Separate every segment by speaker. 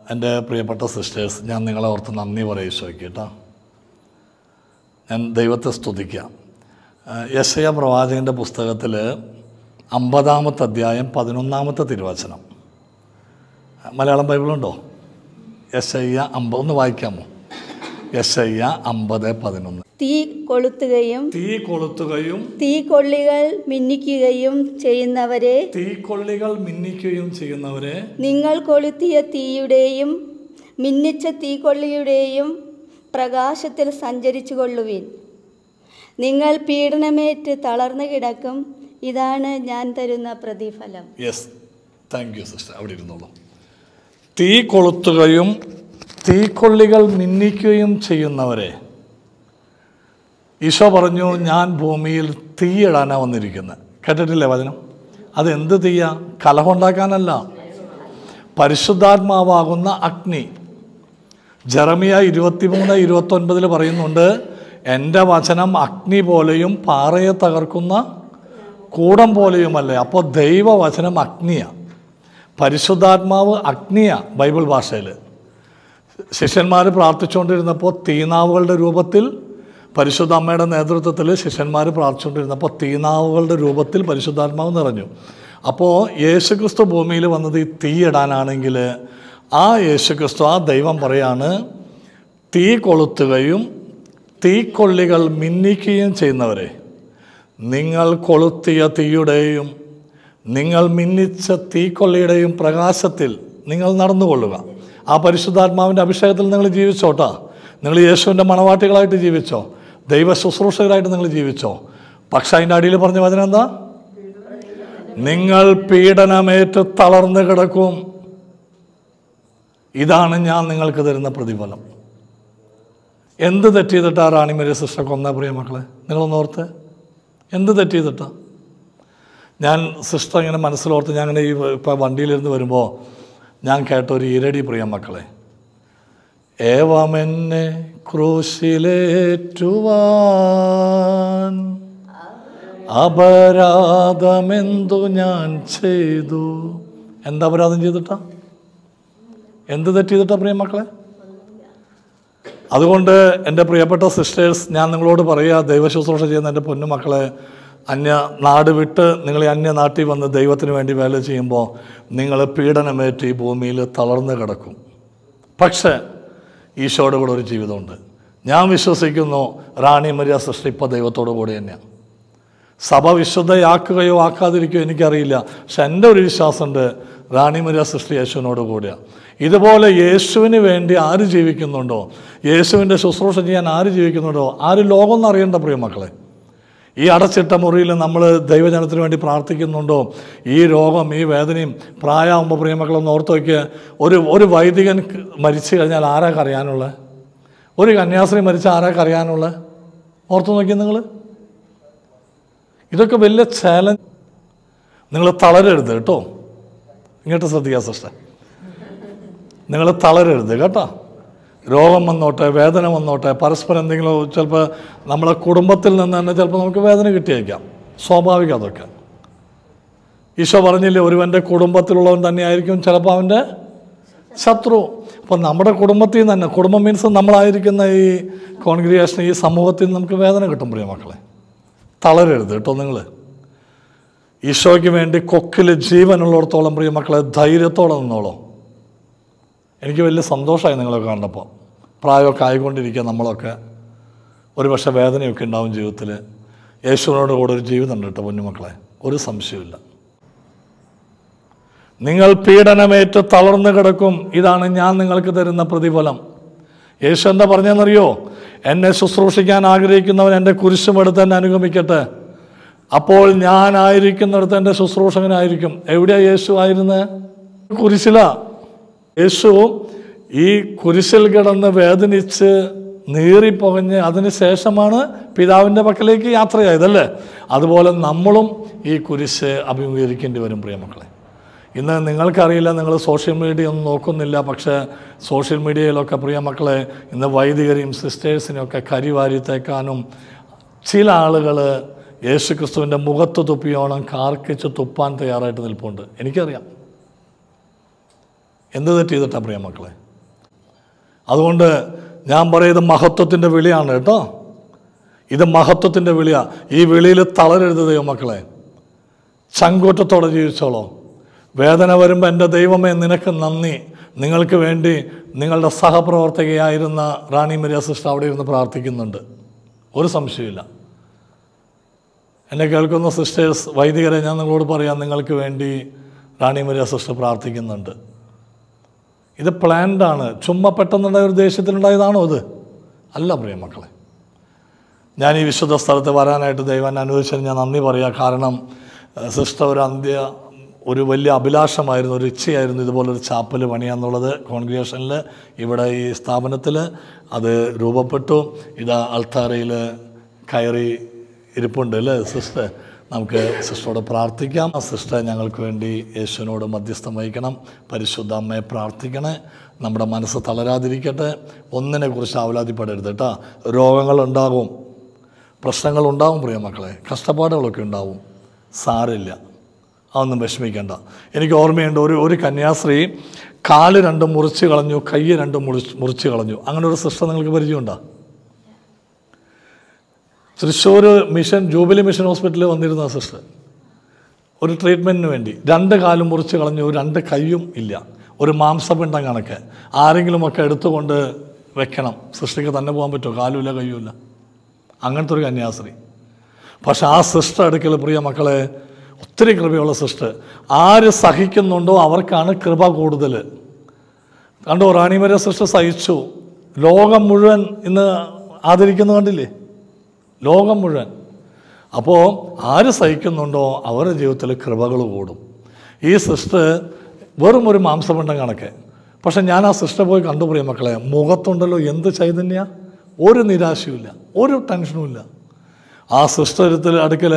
Speaker 1: എൻ്റെ പ്രിയപ്പെട്ട സിസ്റ്റേഴ്സ് ഞാൻ നിങ്ങളെ ഓർത്ത് നന്ദി പറയും ചോദിക്കട്ടോ ഞാൻ ദൈവത്തെ സ്തുതിക്കാം യശയ പ്രവാചകൻ്റെ പുസ്തകത്തിൽ അമ്പതാമത്തെ അധ്യായം പതിനൊന്നാമത്തെ തിരുവചനം മലയാളം ബൈബിളുണ്ടോ യശയ്യ അമ്പത് ഒന്ന് വായിക്കാമോ യശയ്യ അമ്പത് പതിനൊന്ന്
Speaker 2: തീ കൊളുത്തുകയും
Speaker 1: തീ കൊളുത്തുകയും
Speaker 2: തീക്കൊള്ളികൾ മിന്നിക്കുകയും ചെയ്യുന്നവരെ
Speaker 1: തീക്കൊള്ളികൾ മിന്നിക്കുകയും ചെയ്യുന്നവരെ
Speaker 2: നിങ്ങൾ കൊളുത്തിയ തീയുടെയും മിന്നിച്ച തീക്കൊള്ളിയുടെയും പ്രകാശത്തിൽ സഞ്ചരിച്ചു കൊള്ളുവിൻ നിങ്ങൾ പീഡനമേറ്റ് തളർന്നു കിടക്കും ഇതാണ് ഞാൻ തരുന്ന പ്രതിഫലം
Speaker 1: യെസ് താങ്ക് യു സിസ്റ്റർ അവിടെ ഇരുന്നോളൂ തീ കൊളുത്തുകയും തീക്കൊള്ളികൾ മിന്നിക്കുകയും ചെയ്യുന്നവരെ ഈശോ പറഞ്ഞു ഞാൻ ഭൂമിയിൽ തീയിടാനാണ് വന്നിരിക്കുന്നത് കേട്ടിട്ടില്ലേ വചനം അത് എന്ത് തീയ കലഹമുണ്ടാക്കാനല്ല പരിശുദ്ധാത്മാവാകുന്ന അഗ്നി ജെറമിയ ഇരുപത്തിമൂന്ന് ഇരുപത്തൊൻപതിൽ പറയുന്നുണ്ട് എൻ്റെ വചനം അഗ്നി പോലെയും പാറയെ തകർക്കുന്ന കൂടം പോലെയുമല്ലേ അപ്പോൾ ദൈവവചനം അഗ്നിയാണ് പരിശുദ്ധാത്മാവ് അഗ്നിയാണ് ബൈബിൾ ഭാഷയിൽ ശിഷ്യന്മാർ പ്രാർത്ഥിച്ചുകൊണ്ടിരുന്നപ്പോൾ തീനാവുകളുടെ രൂപത്തിൽ പരിശുദ്ധ അമ്മയുടെ നേതൃത്വത്തിൽ ശിഷ്യന്മാർ പ്രാർത്ഥിച്ചുകൊണ്ടിരുന്നപ്പോൾ തീനാവുകളുടെ രൂപത്തിൽ പരിശുദ്ധാത്മാവ് നിറഞ്ഞു അപ്പോൾ യേശുക്രിസ്തു ഭൂമിയിൽ വന്നത് ഈ തീയിടാനാണെങ്കിൽ ആ യേശുക്രിസ്തു ആ ദൈവം പറയാണ് തീ കൊളുത്തുകയും തീക്കൊള്ളികൾ മിന്നിക്കുകയും ചെയ്യുന്നവരെ നിങ്ങൾ കൊളുത്തിയ തീയുടെയും നിങ്ങൾ മിന്നിച്ച തീക്കൊള്ളിയുടെയും പ്രകാശത്തിൽ നിങ്ങൾ നടന്നുകൊള്ളുക ആ പരിശുദ്ധാത്മാവിൻ്റെ അഭിഷേകത്തിൽ നിങ്ങൾ ജീവിച്ചോട്ടാ നിങ്ങൾ യേശുവിൻ്റെ മണവാട്ടികളായിട്ട് ജീവിച്ചോ ദൈവ ശുശ്രൂഷകരായിട്ട് നിങ്ങൾ ജീവിച്ചോ പക്ഷെ അതിൻ്റെ അടിയിൽ പറഞ്ഞ വചനം എന്താ നിങ്ങൾ പീഡനമേറ്റ് തളർന്നു കിടക്കും ഇതാണ് ഞാൻ നിങ്ങൾക്ക് തരുന്ന പ്രതിഫലം എന്ത് തെറ്റ് ചെയ്തിട്ടാ റാണിമരി സിസ്റ്റർ കൊന്ന പ്രിയ മക്കളെ നിങ്ങളൊന്ന് ഓർത്ത് എന്ത് തെറ്റ് ചെയ്തിട്ടാ ഞാൻ സിസ്റ്റർ ഇങ്ങനെ മനസ്സിലോർത്ത് ഞാൻ ഇങ്ങനെ ഈ ഇപ്പോൾ വണ്ടിയിലിരുന്ന് വരുമ്പോൾ ഞാൻ കേട്ട ഒരു ഈരടി പ്രിയ മക്കളെ ഏവമെന്നെ ക്രൂശിലേറ്റുവാൻ അപരാധമെന്തു ഞാൻ ചെയ്തു എന്താ അപരാധം ചെയ്തിട്ടാ എന്ത് തെറ്റ് ചെയ്തിട്ടാ പ്രിയ മക്കളെ അതുകൊണ്ട് എൻ്റെ പ്രിയപ്പെട്ട സിസ്റ്റേഴ്സ് ഞാൻ നിങ്ങളോട് പറയുക ദൈവശുശ്രൂഷ ചെയ്യുന്ന എൻ്റെ പൊന്നുമക്കളെ അന്യ നാട് വിട്ട് നിങ്ങൾ ഈ അന്യ നാട്ടിൽ വന്ന് ദൈവത്തിന് വേണ്ടി വേല ചെയ്യുമ്പോൾ നിങ്ങൾ പീഡനമേറ്റ് ഈ ഭൂമിയിൽ തളർന്ന് കിടക്കും പക്ഷേ ഈശോയുടെ കൂടെ ഒരു ജീവിതമുണ്ട് ഞാൻ വിശ്വസിക്കുന്നു റാണി മരിയ സൃഷ്ടി ഇപ്പോൾ ദൈവത്തോടു കൂടി തന്നെയാണ് സഭ വിശുദ്ധയാക്കുകയോ ആക്കാതിരിക്കുകയോ എനിക്കറിയില്ല പക്ഷെ എൻ്റെ ഒരു വിശ്വാസമുണ്ട് റാണി മരിയ സൃഷ്ടി യേശുവിനോട് കൂടിയാണ് ഇതുപോലെ യേശുവിന് വേണ്ടി ആര് ജീവിക്കുന്നുണ്ടോ യേശുവിൻ്റെ ശുശ്രൂഷ ചെയ്യാൻ ആര് ജീവിക്കുന്നുണ്ടോ ആര് ലോകം എന്നറിയേണ്ട പ്രിയ മക്കളെ ഈ അടച്ചിട്ട മുറിയിൽ നമ്മൾ ദൈവജനത്തിന് വേണ്ടി പ്രാർത്ഥിക്കുന്നുണ്ടോ ഈ രോഗം ഈ വേദനയും പ്രായമാകുമ്പോൾ പ്രിയമക്കളൊന്ന് ഓർത്ത് വയ്ക്കുക ഒരു ഒരു വൈദികൻ മരിച്ചു കഴിഞ്ഞാൽ ആരാ അറിയാനുള്ളത് ഒരു കന്യാസ്ത്രീ മരിച്ച ആരാ അറിയാനുള്ളത് ഓർത്ത് നോക്കി നിങ്ങൾ ഇതൊക്കെ വലിയ ചാലഞ്ച് നിങ്ങൾ തളരരുത് കേട്ടോ ഇങ്ങോട്ട് ശ്രദ്ധിക്കുക സിസ്റ്റർ നിങ്ങൾ തളരരുത് കേട്ടോ രോഗം വന്നോട്ടെ വേദന വന്നോട്ടെ പരസ്പരം എന്തെങ്കിലും ചിലപ്പോൾ നമ്മളെ കുടുംബത്തിൽ നിന്ന് തന്നെ ചിലപ്പോൾ നമുക്ക് വേദന കിട്ടിയേക്കാം സ്വാഭാവികം അതൊക്കെ ഈശോ പറഞ്ഞില്ലേ ഒരുവൻ്റെ കുടുംബത്തിലുള്ളവൻ തന്നെയായിരിക്കും ചിലപ്പോൾ അവൻ്റെ ശത്രു അപ്പം നമ്മുടെ കുടുംബത്തിൽ നിന്ന് തന്നെ കുടുംബം മീൻസ് നമ്മളായിരിക്കുന്ന ഈ കോൺഗ്രിഗേഷൻ ഈ സമൂഹത്തിൽ നിന്ന് നമുക്ക് വേദന കിട്ടും പ്രിയ മക്കളെ തളരരുത് കേട്ടോ നിങ്ങൾ ഈശോയ്ക്ക് വേണ്ടി കൊക്കിൽ ജീവനുള്ളിടത്തോളം പ്രിയ മക്കളെ ധൈര്യത്തോടെ നിന്നോളൂ എനിക്ക് വലിയ സന്തോഷമായി നിങ്ങളൊക്കെ കണ്ടപ്പോൾ പ്രായമൊക്കെ ആയിക്കൊണ്ടിരിക്കുക നമ്മളൊക്കെ ഒരു പക്ഷേ വേദനയൊക്കെ ഉണ്ടാവും ജീവിതത്തിൽ യേശുവിനോട് കൂടെ ഒരു ജീവിതം ഉണ്ട് കേട്ടോ കുഞ്ഞുമക്കളെ ഒരു സംശയമില്ല നിങ്ങൾ പീഡനമേറ്റ് തളർന്നു കിടക്കും ഇതാണ് ഞാൻ നിങ്ങൾക്ക് തരുന്ന പ്രതിഫലം യേശു എന്താ പറഞ്ഞതെന്നറിയോ എന്നെ ശുശ്രൂഷിക്കാൻ ആഗ്രഹിക്കുന്നവൻ എൻ്റെ കുരിശുമെടുത്ത് എന്നെ അനുഗമിക്കട്ടെ അപ്പോൾ ഞാനായിരിക്കുന്നിടത്ത് എൻ്റെ ശുശ്രൂഷകനായിരിക്കും എവിടെയാ യേശു ആയിരുന്നത് കുരിശിലാ യേശു ഈ കുരിശിൽ കിടന്ന് വേദനിച്ച് നീറിപ്പൊകഞ്ഞ് അതിന് ശേഷമാണ് പിതാവിൻ്റെ പക്കലേക്ക് യാത്രയായതല്ലേ അതുപോലെ നമ്മളും ഈ കുരിശ് അഭിമുഖീകരിക്കേണ്ടി വരും പ്രിയമക്കളെ ഇന്ന് നിങ്ങൾക്കറിയില്ല നിങ്ങൾ സോഷ്യൽ മീഡിയ ഒന്നും നോക്കുന്നില്ല പക്ഷേ സോഷ്യൽ മീഡിയയിലൊക്കെ പ്രിയ മക്കളെ ഇന്ന് വൈദികരെയും സിസ്റ്റേഴ്സിനെയൊക്കെ കരിവാരി തേക്കാനും ചില ആളുകൾ യേശു ക്രിസ്തുവിൻ്റെ മുഖത്ത് തുപ്പിയോണം കാർക്കിച്ച് തുപ്പാൻ തയ്യാറായിട്ട് നിൽപ്പുണ്ട് എനിക്കറിയാം എന്ത് തെറ്റ് ചെയ്തിട്ടാ പ്രിയ മക്കളെ അതുകൊണ്ട് ഞാൻ പറയുന്നത് മഹത്വത്തിൻ്റെ വിളിയാണ് കേട്ടോ ഇത് മഹത്വത്തിൻ്റെ വിളിയാണ് ഈ വിളിയിൽ തളരരുത് ദൈവമക്കളെ ചങ്കൂറ്റത്തോടെ ജീവിച്ചോളോ വേദന വരുമ്പോൾ എൻ്റെ ദൈവമേ നിനക്ക് നന്ദി നിങ്ങൾക്ക് വേണ്ടി നിങ്ങളുടെ സഹപ്രവർത്തകയായിരുന്ന റാണി മരിയ സിസ്റ്റർ അവിടെ ഇരുന്ന് പ്രാർത്ഥിക്കുന്നുണ്ട് ഒരു സംശയമില്ല എന്നെ കേൾക്കുന്ന സിസ്റ്റേഴ്സ് വൈദികരെ ഞാൻ നിങ്ങളോട് പറയാം നിങ്ങൾക്ക് വേണ്ടി റാണി മരിയ സിസ്റ്റർ പ്രാർത്ഥിക്കുന്നുണ്ട് ഇത് പ്ലാൻഡ് ആണ് ചുമ്മാ പെട്ടെന്നുണ്ടായ ഒരു ദേഷ്യത്തിലുണ്ടായതാണോ ഇത് അല്ല പ്രിയ മക്കളെ ഞാൻ ഈ വിശുദ്ധ സ്ഥലത്ത് വരാനായിട്ട് ദൈവം അനുവദിച്ചതിന് ഞാൻ നന്ദി പറയാം കാരണം ഏഹ്, സിസ്റ്റർ ഒരു അന്ത്യ ഒരു വലിയ അഭിലാഷമായിരുന്നു ഒരു ഇച്ഛയായിരുന്നു ഇതുപോലൊരു ചാപ്പൽ പണിയാന്നുള്ളത് കോൺഗ്രിഗേഷനിൽ ഇവിടെ ഈ സ്ഥാപനത്തിൽ അത് രൂപപ്പെട്ടു ഇത് അൾത്താരയിൽ കയറി ഇരിപ്പുണ്ട് അല്ലേ സിസ്റ്റർ നമുക്ക് സിസ്റ്ററോട് പ്രാർത്ഥിക്കാം ആ സിസ്റ്റർ ഞങ്ങൾക്ക് വേണ്ടി യേശുവിനോട് മധ്യസ്ഥം വഹിക്കണം പരിശുദ്ധ അമ്മയെ പ്രാർത്ഥിക്കണേ നമ്മുടെ മനസ്സ് തളരാതിരിക്കട്ടെ ഒന്നിനെ കുറിച്ച് ആവലാതിപ്പെടരുത് കേട്ടോ രോഗങ്ങളുണ്ടാകും പ്രശ്നങ്ങളുണ്ടാവും പ്രിയ മക്കളെ കഷ്ടപ്പാടുകളൊക്കെ ഉണ്ടാവും സാരില്ല അതൊന്നും വിഷമിക്കേണ്ട എനിക്ക് ഓർമ്മയുണ്ട് ഒരു ഒരു കന്യാസ്ത്രീ കാല് രണ്ടും മുറിച്ച് കളഞ്ഞു കൈ രണ്ടും മുറിച്ച് മുറിച്ച് കളഞ്ഞു അങ്ങനെ ഒരു സിസ്റ്റർ നിങ്ങൾക്ക് പരിചയമുണ്ടോ തൃശ്ശൂർ മിഷൻ ജൂബിലി മിഷൻ ഹോസ്പിറ്റലിൽ വന്നിരുന്ന സിസ്റ്റർ ഒരു ട്രീറ്റ്മെൻറ്റിന് വേണ്ടി രണ്ട് കാലും മുറിച്ച് കളഞ്ഞു രണ്ട് കൈയും ഇല്ല ഒരു മാംസപിണ്ടം കണക്ക് ആരെങ്കിലുമൊക്കെ എടുത്തുകൊണ്ട് വെക്കണം സൃഷ്ടിക്ക് തന്നെ പോകാൻ പറ്റുമോ കാലുമില്ല കയ്യുമില്ല അങ്ങനത്തെ ഒരു കന്യാസ്ത്രീ പക്ഷെ ആ സിസ്റ്റർ അടുക്കൽ പ്രിയ മക്കളെ ഒത്തിരി കൃപയുള്ള സിസ്റ്റർ ആര് സഹിക്കുന്നുണ്ടോ അവർക്കാണ് കൃപ കൂടുതൽ കണ്ടോ റാണിമര സിസ്റ്റർ സഹിച്ചു ലോകം മുഴുവൻ ഇന്ന് ആദരിക്കുന്ന കണ്ടില്ലേ ലോകം മുഴുവൻ അപ്പോൾ ആര് സഹിക്കുന്നുണ്ടോ അവരുടെ ജീവിതത്തിൽ കൃപകൾ കൂടും ഈ സിസ്റ്റർ വെറും ഒരു മാംസപിണ്ടം കണക്ക് പക്ഷെ ഞാൻ ആ സിസ്റ്റർ പോയി കണ്ടു പ്രിയ മക്കളെ മുഖത്തുണ്ടല്ലോ എന്ത് ചൈതന്യ ഒരു നിരാശയുമില്ല ഒരു ടെൻഷനുമില്ല ആ സിസ്റ്റത്തിൽ അടുക്കൽ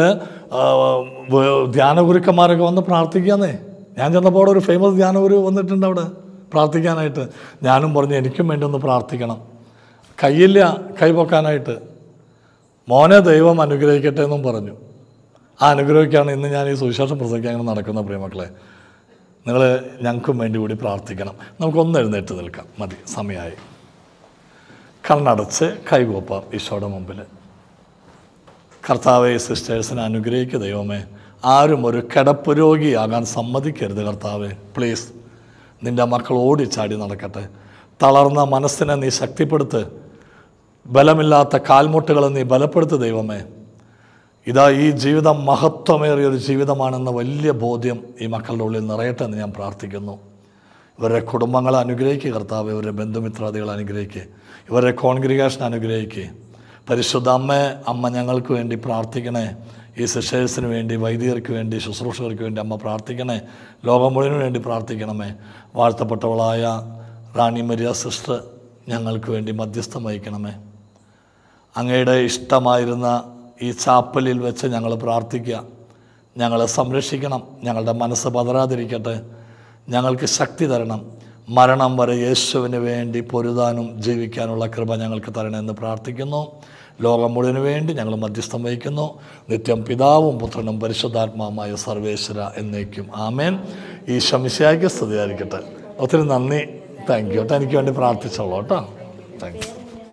Speaker 1: ധ്യാനഗുരുക്കന്മാരൊക്കെ വന്ന് പ്രാർത്ഥിക്കാന്നേ ഞാൻ ചെന്നപ്പോൾ അവിടെ ഒരു ഫേമസ് ധ്യാനഗുരു വന്നിട്ടുണ്ട് അവിടെ പ്രാർത്ഥിക്കാനായിട്ട് ഞാനും പറഞ്ഞു എനിക്കും വേണ്ടി ഒന്ന് പ്രാർത്ഥിക്കണം കയ്യില്ല കൈ പൊക്കാനായിട്ട് മോനെ ദൈവം അനുഗ്രഹിക്കട്ടെ എന്നും പറഞ്ഞു ആ അനുഗ്രഹിക്കാണ് ഇന്ന് ഞാൻ ഈ സുവിശേഷം പ്രസംഗിക്കാൻ അങ്ങനെ നടക്കുന്ന പ്രിയമക്കളെ നിങ്ങൾ ഞങ്ങൾക്കും വേണ്ടി കൂടി പ്രാർത്ഥിക്കണം നമുക്കൊന്ന് എഴുന്നേറ്റ് നിൽക്കാം മതി സമയമായി കണ്ണടച്ച് കൈകൂപ്പാം ഈശോയുടെ മുമ്പിൽ കർത്താവെ സിസ്റ്റേഴ്സിനെ അനുഗ്രഹിക്കുക ദൈവമേ ആരും ഒരു കിടപ്പ് രോഗിയാകാൻ സമ്മതിക്കരുത് കർത്താവെ പ്ലീസ് നിൻ്റെ മക്കൾ ഓടിച്ചാടി നടക്കട്ടെ തളർന്ന മനസ്സിനെ നീ ശക്തിപ്പെടുത്ത് ബലമില്ലാത്ത കാൽമുട്ടുകളെ നീ ബലപ്പെടുത്ത് ദൈവമേ ഇതാ ഈ ജീവിതം മഹത്വമേറിയ ഒരു ജീവിതമാണെന്ന വലിയ ബോധ്യം ഈ മക്കളുടെ ഉള്ളിൽ നിറയട്ടെ എന്ന് ഞാൻ പ്രാർത്ഥിക്കുന്നു ഇവരുടെ കുടുംബങ്ങളെ അനുഗ്രഹിക്കുക കർത്താവ് ഇവരുടെ ബന്ധുമിത്രാദികളെ അനുഗ്രഹിക്കുക ഇവരുടെ കോൺഗ്രിഗേഷൻ അനുഗ്രഹിക്കുക പരിശുദ്ധ അമ്മ അമ്മ ഞങ്ങൾക്ക് വേണ്ടി പ്രാർത്ഥിക്കണേ ഈ സിസ്റ്റേഴ്സിന് വേണ്ടി വൈദികർക്ക് വേണ്ടി ശുശ്രൂഷകർക്ക് വേണ്ടി അമ്മ പ്രാർത്ഥിക്കണേ ലോകം മുഴുവന് വേണ്ടി പ്രാർത്ഥിക്കണമേ വാഴ്ത്തപ്പെട്ടവളായ റാണി മരിയ സിസ്റ്റർ ഞങ്ങൾക്ക് വേണ്ടി മധ്യസ്ഥം വഹിക്കണമേ അങ്ങയുടെ ഇഷ്ടമായിരുന്ന ഈ ചാപ്പലിൽ വെച്ച് ഞങ്ങൾ പ്രാർത്ഥിക്കുക ഞങ്ങളെ സംരക്ഷിക്കണം ഞങ്ങളുടെ മനസ്സ് പതറാതിരിക്കട്ടെ ഞങ്ങൾക്ക് ശക്തി തരണം മരണം വരെ യേശുവിന് വേണ്ടി പൊരുതാനും ജീവിക്കാനുള്ള കൃപ ഞങ്ങൾക്ക് തരണമെന്ന് പ്രാർത്ഥിക്കുന്നു ലോകം മുഴുവന് വേണ്ടി ഞങ്ങൾ മധ്യസ്ഥം വഹിക്കുന്നു നിത്യം പിതാവും പുത്രനും പരിശുദ്ധാത്മാവുമായ സർവേശ്വര എന്നേക്കും ആമേൻ ഈ ശമിശയായിക്ക് സ്തുതിയായിരിക്കട്ടെ ഒത്തിരി നന്ദി താങ്ക് യു കേട്ടോ എനിക്ക് വേണ്ടി പ്രാർത്ഥിച്ചോളൂ കേട്ടോ താങ്ക് യു